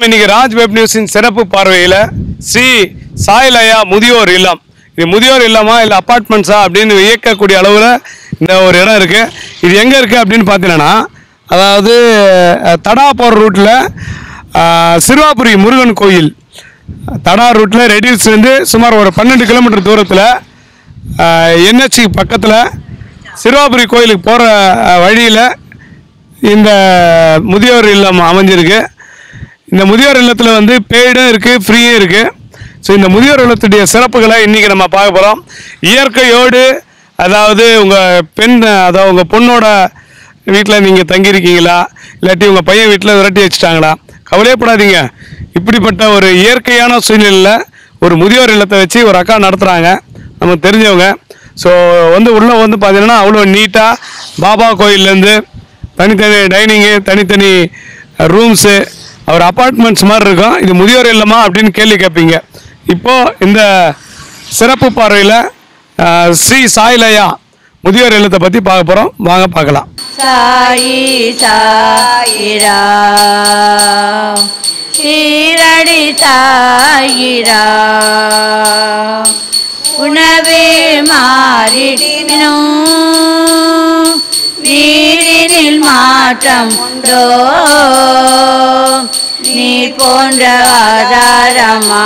இன்னைக்கு ராஜ் வெப் நியூஸின் சிறப்பு பார்வையில் ஸ்ரீ சாய்லயா முதியோர் இல்லம் இது முதியோர் இல்லமா இல்லை அப்பார்ட்மெண்ட்ஸா அப்படின்னு இயக்கக்கூடிய அளவில் இந்த ஒரு இடம் இருக்குது இது எங்கே இருக்குது அப்படின்னு பார்த்தீங்கன்னா அதாவது அஹ், தடா போகிற ரூட்டில் சிறுவாபுரி முருகன் கோயில் தடா ரூட்டில் ரெடியூஸ்லேருந்து சுமார் ஒரு பன்னெண்டு கிலோமீட்டர் தூரத்தில் என்ஹெச்சி பக்கத்தில் சிறுவாபுரி கோயிலுக்கு போகிற வழியில் இந்த முதியோர் இல்லம் அமைஞ்சிருக்கு இந்த முதியோர் இல்லத்தில் வந்து பெய்டும் இருக்குது ஃப்ரீயும் இருக்குது ஸோ இந்த முதியோர் இல்லத்துடைய சிறப்புகளை இன்றைக்கி நம்ம பார்க்க போகிறோம் இயற்கையோடு அதாவது உங்கள் பெண் அதாவது உங்கள் பொண்ணோட வீட்டில் நீங்கள் தங்கியிருக்கீங்களா இல்லாட்டி உங்கள் பையன் வீட்டில் விரட்டி வச்சுட்டாங்களா கவலையப்படாதீங்க இப்படிப்பட்ட ஒரு இயற்கையான சூழ்நிலையில் ஒரு முதியோர் இல்லத்தை வச்சு ஒரு அக்கா நடத்துகிறாங்க நமக்கு தெரிஞ்சவங்க ஸோ வந்து உள்ளே வந்து பார்த்தீங்கன்னா அவ்வளோ நீட்டாக பாபா கோயில்லேருந்து தனித்தனி டைனிங்கு தனித்தனி ரூம்ஸு ஒரு அப்பார்ட்மெண்ட்ஸ் மாதிரி இருக்கும் இது முதியோர் இல்லமா அப்படின்னு கேள்வி கேட்பீங்க இப்போது இந்த சிறப்பு பார்வையில் ஸ்ரீ சாய்லயா முதியோர் இல்லத்தை பற்றி பார்க்க போகிறோம் வாங்க பார்க்கலாம் சாயி சாயிரா ஷீரடி சாயிரா உணவே மாறிடினும் நீரினில் மாற்றம் உண்டோ நீர் போன்ற ஆதாரமா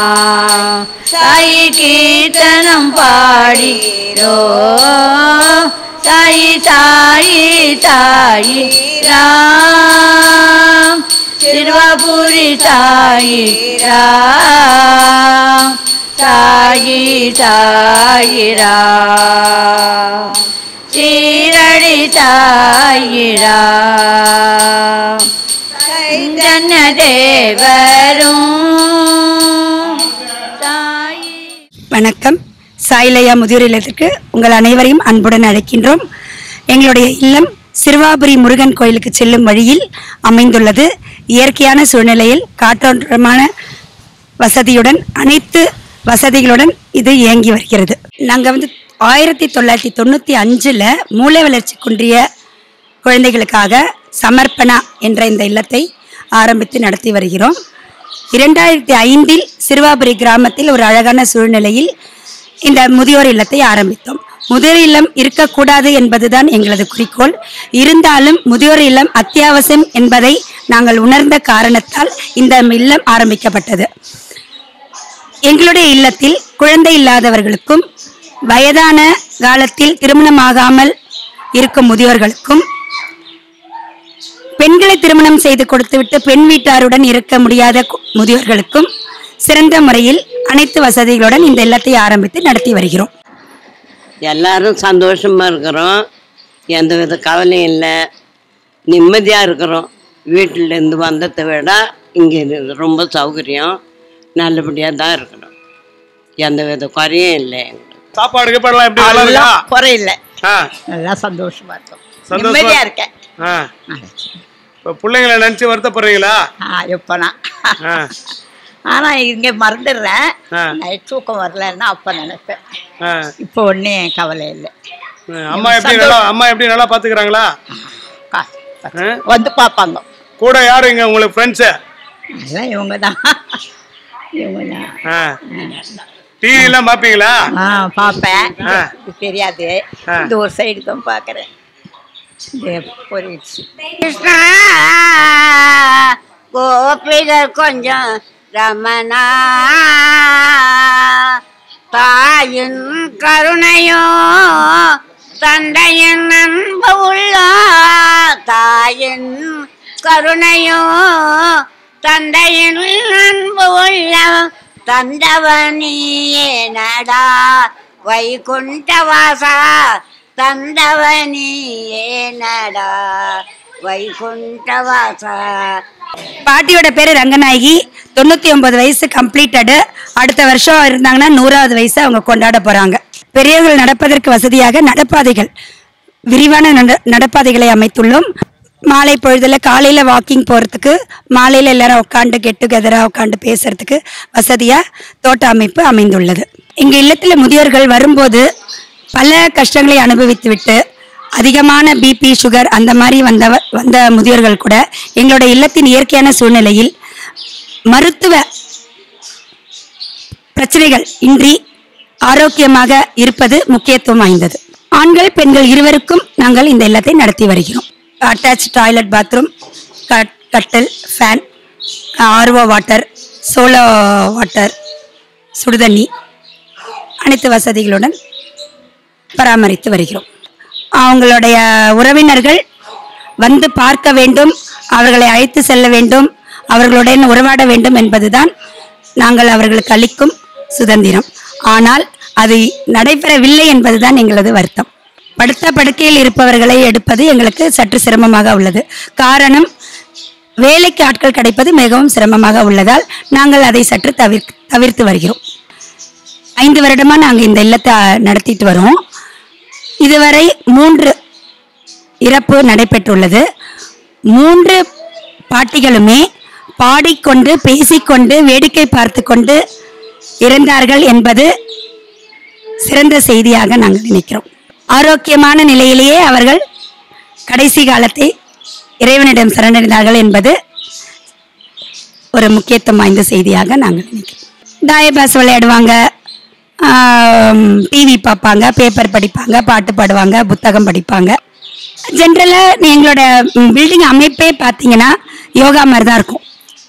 சாயி கீர்த்தனம் பாடிரோ சாயி சாயி சாயி ராம் திருவாபுரி சாயி ராம் சாயி சாயி ராம் சீரடி சாயி ராம் சைதன்ய தேவரும் சாயி வணக்கம் சாயிலையா முதியோர் இல்லத்திற்கு உங்கள் அனைவரையும் அன்புடன் அழைக்கின்றோம் எங்களுடைய இல்லம் சிறுவாபுரி முருகன் கோயிலுக்கு செல்லும் வழியில் அமைந்துள்ளது இயற்கையான சூழ்நிலையில் காற்றோட்டமான வசதியுடன் அனைத்து வசதிகளுடன் இது இயங்கி வருகிறது நாங்கள் வந்து ஆயிரத்தி தொள்ளாயிரத்தி தொண்ணூற்றி அஞ்சில் மூளை வளர்ச்சி குன்றிய குழந்தைகளுக்காக சமர்ப்பணா என்ற இந்த இல்லத்தை ஆரம்பித்து நடத்தி வருகிறோம் இரண்டாயிரத்தி ஐந்தில் சிறுவாபுரி கிராமத்தில் ஒரு அழகான சூழ்நிலையில் இந்த முதியோர் இல்லத்தை ஆரம்பித்தோம் முதியோர் இல்லம் இருக்கக்கூடாது என்பதுதான் எங்களது குறிக்கோள் இருந்தாலும் முதியோர் இல்லம் அத்தியாவசியம் என்பதை நாங்கள் உணர்ந்த காரணத்தால் இந்த இல்லம் ஆரம்பிக்கப்பட்டது எங்களுடைய இல்லத்தில் குழந்தை இல்லாதவர்களுக்கும் வயதான காலத்தில் திருமணமாகாமல் இருக்கும் முதியோர்களுக்கும் பெண்களை திருமணம் செய்து கொடுத்துவிட்டு பெண் வீட்டாருடன் இருக்க முடியாத கு- முதியோர்களுக்கும் சிறந்த முறையில் அனைத்து வசதிகளுடன் இந்த இல்லத்தை ஆரம்பித்து நடத்தி வருகிறோம் எல்லாரும் சந்தோஷமா இருக்கிறோம் எந்த வித கவலையும் இல்லை நிம்மதியாக இருக்கிறோம் வீட்டிலேருந்து வந்ததை விட இங்கே ரொம்ப சௌகரியம் நல்லபடியாக தான் இருக்கிறோம் எந்த வித குறையும் இல்லை எங்களுக்கு சாப்பாடு கீப்பாடுலாம் எப்படி நல்லா இருக்கா அதெல்லாம் குறையில்லை ஆ நல்லா சந்தோஷமா இருக்கும் சந்தோஷமா- நிம்மதியா இருக்கேன் ஆ இப்போ பிள்ளைங்களை நினச்சி வருத்தப்படுறீங்களா ஆ எப்போனா ஆ ஆனா இங்க மறந்துடுறேன் ஆ. நைட் தூக்கம் வரலன்னா அப்ப நினைப்பேன் ஆ இப்போ ஒன்றும் கவலை இல்லை அம்மா எப்படி நல்லா அம்மா எப்படி நல்லா பார்த்துக்கிறாங்களா கா- ஆ? வந்து பார்ப்பாங்க கூட யாரு இங்க உங்களுக்கு ஃப்ரெண்ட்ஸு அதெல்லாம் இவங்க தான் இவங்க தான் ஆ டிவிலாம் பார்ப்பீங்களா ஆ பார்ப்பேன் ஆ. இது தெரியாது ஆ. இந்த ஒரு சைடு தான் பார்க்குறேன் இது போயிடுச்சு கிருஷ்ணா கோபிகள் கொஞ்சம் ரமணா தாயின் கருணையோ தந்தையின் அன்பு உள்ள தாயின் கருணையோ தந்தையின் அன்பு உள்ள தந்தவனியே நடா வைகுண்டவாசா தந்தவனியே நடா வைகுண்டவாசா பாட்டியோட பேரு ரங்கநாயகி தொண்ணூத்தி ஒன்பது வயசு கம்ப்ளீட்டடு அடுத்த வருஷம் இருந்தாங்கன்னா நூறாவது வயசு அவங்க கொண்டாட போறாங்க பெரியவர்கள் நடப்பதற்கு வசதியாக நடப்பாதைகள் விரிவான நட- நடப்பாதைகளை அமைத்துள்ளோம் மாலை பொழுதுல காலையில வாக்கிங் போறதுக்கு மாலையில எல்லாரும் உட்காந்து கெட் டுகெதரா உட்காந்து பேசுறதுக்கு வசதியா தோட்ட அமைப்பு அமைந்துள்ளது எங்க இல்லத்துல முதியோர்கள் வரும்போது பல கஷ்டங்களை அனுபவித்துவிட்டு அதிகமான பிபி சுகர் அந்த மாதிரி வந்த வந்த முதியோர்கள் கூட எங்களோட இல்லத்தின் இயற்கையான சூழ்நிலையில் மருத்துவ பிரச்சனைகள் இன்றி ஆரோக்கியமாக இருப்பது முக்கியத்துவம் வாய்ந்தது ஆண்கள் பெண்கள் இருவருக்கும் நாங்கள் இந்த இல்லத்தை நடத்தி வருகிறோம் அட்டாச் டாய்லெட் பாத்ரூம் கட்டல் fan RO water solar water சுடுதண்ணி அனைத்து வசதிகளுடன் பராமரித்து வருகிறோம் அவங்களுடைய உறவினர்கள் வந்து பார்க்க வேண்டும் அவர்களை அழைத்து செல்ல வேண்டும் அவர்களுடன் உறவாட வேண்டும் என்பதுதான் நாங்கள் அவர்களுக்கு அளிக்கும் சுதந்திரம் ஆனால் அது நடைபெறவில்லை என்பதுதான் எங்களது வருத்தம் படுத்த படுக்கையில் இருப்பவர்களை எடுப்பது எங்களுக்கு சற்று சிரமமாக உள்ளது காரணம் வேலைக்கு ஆட்கள் கிடைப்பது மிகவும் சிரமமாக உள்ளதால் நாங்கள் அதை சற்று தவிர்த்து தவிர்த்து வருகிறோம் ஐந்து வருடமா நாங்கள் இந்த இல்லத்தை நடத்திட்டு வரோம் இதுவரை மூன்று இறப்பு நடைபெற்றுள்ளது மூன்று பாட்டிகளுமே பாடிக்கொண்டு பேசிக்கொண்டு வேடிக்கை பார்த்து கொண்டு இறந்தார்கள் என்பது சிறந்த செய்தியாக நாங்கள் நினைக்கிறோம் ஆரோக்கியமான நிலையிலேயே அவர்கள் கடைசி காலத்தை இறைவனிடம் சரணடைந்தார்கள் என்பது ஒரு முக்கியத்துவம் வாய்ந்த செய்தியாக நாங்கள் நினைக்கிறோம் தாயபாஸ் விளையாடுவாங்க டிவி பார்ப்பாங்க பேப்பர் படிப்பாங்க பாட்டு பாடுவாங்க புத்தகம் படிப்பாங்க ஜென்ரலாக எங்களோட பில்டிங் அமைப்பே பார்த்தீங்கன்னா யோகா மாதிரி தான் இருக்கும்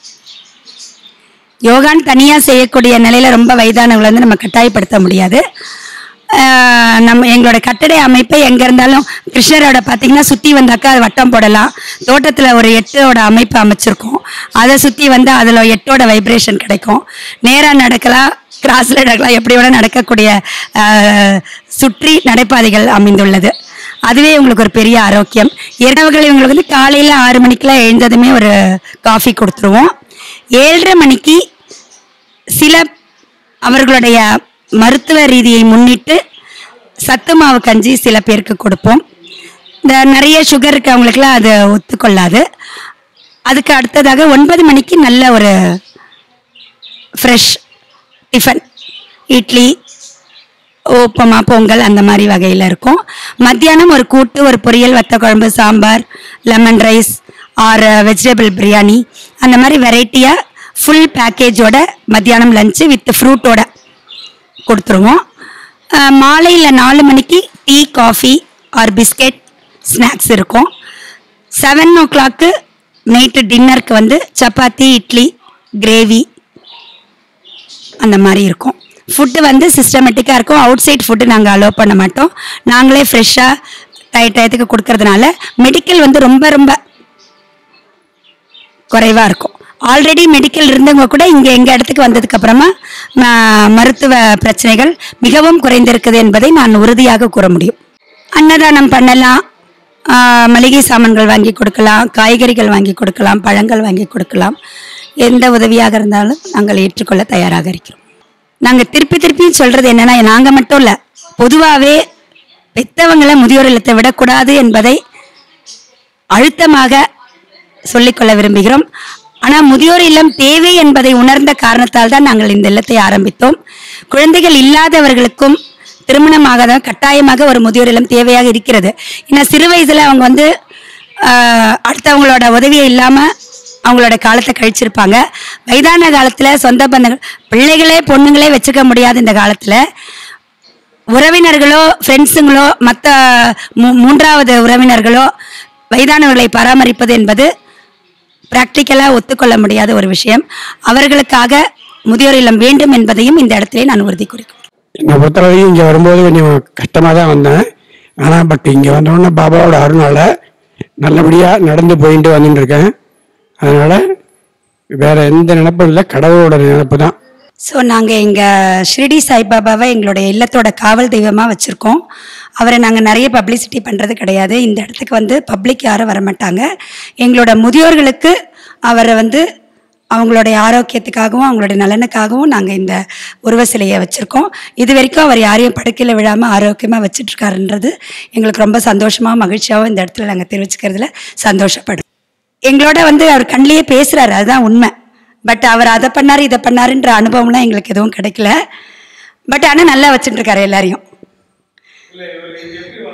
யோகான்னு தனியாக செய்யக்கூடிய நிலையில் ரொம்ப வயதானவங்களை வந்து நம்ம கட்டாயப்படுத்த முடியாது ஆஹ் நம்ம எங்களோட கட்டட அமைப்பை எங்கே இருந்தாலும் கிருஷ்ணரோட பார்த்தீங்கன்னா சுற்றி வந்தாக்கா அது வட்டம் போடலாம் தோட்டத்தில் ஒரு எட்டோட அமைப்பு அமைச்சிருக்கோம் அதை சுற்றி வந்து அதில் எட்டோட வைப்ரேஷன் கிடைக்கும் நேராக நடக்கலாம் கிராஸில் நடக்கலாம் எப்படி வேணால் நடக்கக்கூடிய ஆஹ் சுற்றி நடைபாதைகள் அமைந்துள்ளது அதுவே உங்களுக்கு ஒரு பெரிய ஆரோக்கியம் இரவுகள் இவங்களுக்கு வந்து காலையில் ஆறு மணிக்கெல்லாம் எழுந்ததுமே ஒரு காஃபி கொடுத்துருவோம் ஏழரை மணிக்கு சில அவர்களுடைய மருத்துவ ரீதியை முன்னிட்டு சத்து மாவு கஞ்சி சில பேருக்கு கொடுப்போம் இந்த நிறைய சுகர் இருக்கவங்களுக்குலாம் அது ஒத்துக்கொள்ளாது அதுக்கு அடுத்ததாக ஒன்பது மணிக்கு நல்ல ஒரு ஃப்ரெஷ் டிஃபன் இட்லி உப்புமா பொங்கல் அந்த மாதிரி வகையில் இருக்கும் மத்தியானம் ஒரு கூட்டு ஒரு பொரியல் வத்த குழம்பு sambar lemon rice or vegetable biryani அந்த மாதிரி வெரைட்டியாக ஃபுல் பேக்கேஜோட மத்தியானம் லஞ்சு வித் ஃப்ரூட்டோட கொடுத்துருவோம் மாலையில் நாலு மணிக்கு tea coffee or biscuit snacks இருக்கும் செவன் ஓ கிளாக்கு நைட்டு டின்னருக்கு வந்து சப்பாத்தி இட்லி கிரேவி அந்த மாதிரி இருக்கும் ஃபுட்டு வந்து சிஸ்டமேட்டிக்காக இருக்கும் அவுட் சைட் ஃபுட்டு நாங்கள் அலோவ் பண்ண மாட்டோம் நாங்களே ஃப்ரெஷ்ஷாக டய டயத்துக்கு கொடுக்கறதுனால மெடிக்கல் வந்து ரொம்ப ரொம்ப குறைவாக இருக்கும் ஆல்ரெடி மெடிக்கல் இருந்தவங்க கூட இங்கே எங்கள் இடத்துக்கு வந்ததுக்கு அப்புறமா ம- மருத்துவ பிரச்சனைகள் மிகவும் குறைந்திருக்குது என்பதை நான் உறுதியாக கூற முடியும் அன்னதானம் பண்ணலாம் ஆஹ் மளிகை சாமான்கள் வாங்கி கொடுக்கலாம் காய்கறிகள் வாங்கி கொடுக்கலாம் பழங்கள் வாங்கி கொடுக்கலாம் எந்த உதவியாக இருந்தாலும் நாங்கள் ஏற்றுக்கொள்ள தயாராக இருக்கிறோம் நாங்கள் திருப்பி திருப்பியும் சொல்றது என்னன்னா நாங்கள் மட்டும் இல்லை பொதுவாகவே பெத்தவங்களை முதியோர் இல்லத்தை விடக்கூடாது என்பதை அழுத்தமாக சொல்லிக்கொள்ள விரும்புகிறோம் ஆனால் முதியோர் இல்லம் தேவை என்பதை உணர்ந்த காரணத்தால் தான் நாங்கள் இந்த இல்லத்தை ஆரம்பித்தோம் குழந்தைகள் இல்லாதவர்களுக்கும் திருமணமாக கட்டாயமாக ஒரு முதியோர் இல்லம் தேவையாக இருக்கிறது ஏன்னா சிறு வயசுல அவங்க வந்து ஆஹ், அடுத்தவங்களோட உதவியே இல்லாமல் அவங்களோட காலத்தை கழிச்சிருப்பாங்க வயதான காலத்தில் சொந்த பந்தங்கள் பிள்ளைகளே பொண்ணுங்களே வச்சுக்க முடியாத இந்த காலத்தில் உறவினர்களோ ஃப்ரெண்ட்ஸுங்களோ மற்ற மூன்றாவது உறவினர்களோ வயதானவர்களை பராமரிப்பது என்பது ப்ராக்டிக்கலாக ஒத்துக்கொள்ள முடியாத ஒரு விஷயம் அவர்களுக்காக முதியோர் இல்லம் வேண்டும் என்பதையும் இந்த இடத்திலே நான் உறுதி கூறிக்கொள்கிறேன் என்னை பொறுத்தளவையும் இங்கே வரும்போது கொஞ்சம் கஷ்டமாக தான் வந்தேன் ஆனால் பட் இங்கே வந்தோடனே பாபாவோட அருளால் நல்லபடியாக நடந்து போயிட்டு வந்துட்டு இருக்கேன் அதனால் வேற எந்த நினப்பும் இல்லை கடவுளோட நினப்பு தான் ஸோ நாங்கள் எங்கள் ஷிரடி சாய்பாபாவை எங்களுடைய இல்லத்தோட காவல் தெய்வமாக வச்சுருக்கோம் அவரை நாங்கள் நிறைய பப்ளிசிட்டி பண்ணுறது கிடையாது இந்த இடத்துக்கு வந்து பப்ளிக் யாரும் வரமாட்டாங்க எங்களோட முதியோர்களுக்கு அவரை வந்து அவங்களுடைய ஆரோக்கியத்துக்காகவும் அவங்களுடைய நலனுக்காகவும் நாங்கள் இந்த உருவ சிலையை வச்சுருக்கோம் இது வரைக்கும் அவர் யாரையும் படுக்கையில் விழாமல் ஆரோக்கியமாக வச்சிட்ருக்காருன்றது எங்களுக்கு ரொம்ப சந்தோஷமாகவும் மகிழ்ச்சியாகவும் இந்த இடத்துல நாங்கள் தெரிவிச்சுக்கிறதுல சந்தோஷப்படுறோம் எங்களோட வந்து அவர் கண்ணிலேயே பேசுகிறாரு அதுதான் உண்மை பட் அவர் அதை பண்ணார் இதை பண்ணாருன்ற அனுபவம்லாம் எங்களுக்கு எதுவும் கிடைக்கல பட் ஆனால் நல்லா வச்சுட்டு இருக்காரு எல்லாரையும்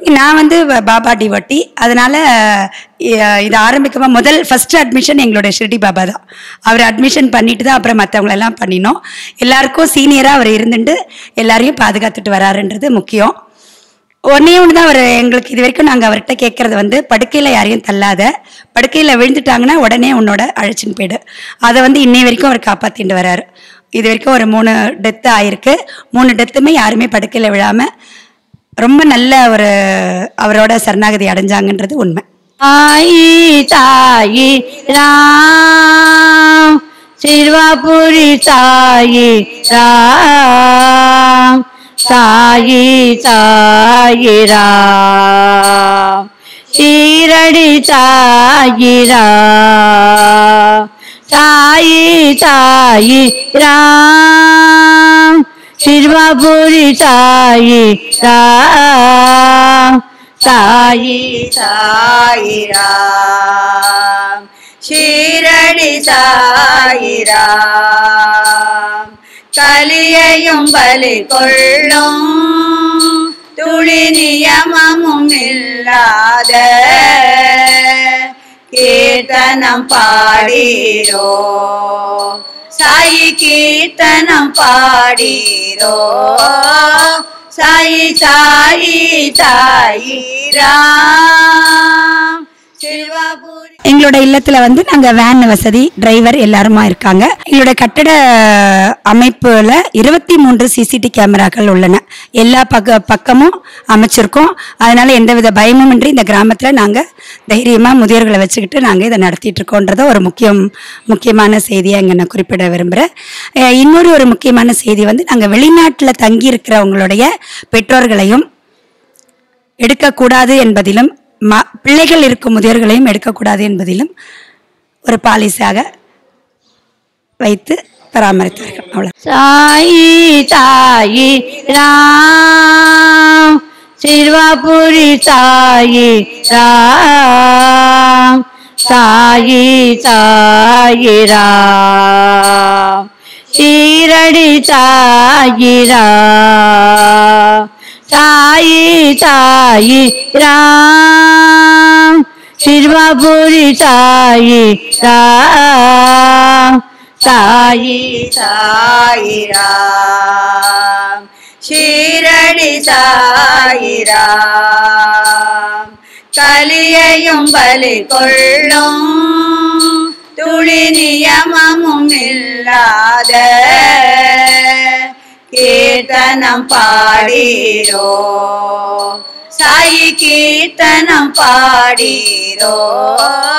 நான் வந்து வ- பாபா டிவட்டி அதனால இ- இது ஆரம்பிக்கமா முதல் ஃபர்ஸ்ட் அட்மிஷன் எங்களுடைய ஷிரடி பாபா தான் அவர் அட்மிஷன் பண்ணிட்டு தான் அப்புறம் மற்றவங்களெல்லாம் பண்ணினோம் எல்லாருக்கும் சீனியராக அவர் இருந்துட்டு எல்லாரையும் பாதுகாத்துட்டு வராருன்றது முக்கியம் ஒன்றே ஒன்று தான் அவர் எங்களுக்கு இது வரைக்கும் நாங்கள் அவர்கிட்ட கேட்குறது வந்து படுக்கையில் யாரையும் தள்ளாத படுக்கையில் விழுந்துட்டாங்கன்னா உடனே உன்னோட அழைச்சின்னு போயிடு அதை வந்து இன்னை வரைக்கும் அவர் காப்பாற்றிட்டு வராரு இது வரைக்கும் ஒரு மூணு டெத்து ஆயிருக்கு மூணு டெத்துமே யாருமே படுக்கையில் விழாமல் ரொம்ப நல்ல ஒரு அவரோட சரணாகதி அடைஞ்சாங்கன்றது உண்மை தாயி தாயி ராம் சிறுவாபுரி தாயி ராம் தாயி தாயி ராம் சீரடி தாயி ராம் தாயி தாயி ராம் சிறுவாபுரி தாயி ராம் தாயி சாயிராம் ஷீரடி சாயிராம் கலியையும் பலி கொள்ளும் துளி நியமமும் இல்லாத கீர்த்தனம் பாடீரோ சாயி கீர்த்தனம் பாடீரோ சாயி சாயி சாயி ராம் சிறுவாபுரி எங்களோட இல்லத்துல வந்து நாங்க வேன் வசதி டிரைவர் எல்லாருமா இருக்காங்க எங்களோட கட்டட அமைப்புல இருபத்தி மூன்று சிசிடி கேமராக்கள் உள்ளன எல்லா பக்க பக்கமும் அமைச்சிருக்கோம் அதனால எந்தவித பயமும் இன்றி இந்த கிராமத்துல நாங்க தைரியமா முதியோர்களை வச்சுக்கிட்டு நாங்க இதை நடத்திட்டு இருக்கோன்றத ஒரு முக்கியம் முக்கியமான செய்தியை இங்க நான் குறிப்பிட விரும்புறேன் அஹ் இன்னொரு ஒரு முக்கியமான செய்தி வந்து நாங்க வெளிநாட்டுல தங்கி இருக்கிறவங்களுடைய பெற்றோர்களையும் எடுக்கக்கூடாது என்பதிலும் ம பிள்ளைகள் இருக்கும் முதியோர்களையும் எடுக்கக்கூடாது என்பதிலும் ஒரு பாலிசியாக வைத்து பராமரித்தார்கள் அவ்வளோ சாயி தாயி ராம் சிறுவாபுரி தாயி ராம் சாயி தாயி ராம் சீரடி தாயி ராம் தாயி தாயி ராம் சிறுவாபுரி தாயி ராம் சாயி சாயிராம் ஷீரடி சாயிராம் கலியையும் பலி கொள்ளும் துளி நியமமும் இல்லாத கீர்த்தனம் பாடீரோ சாயி கீர்த்தனம் பாடீரோ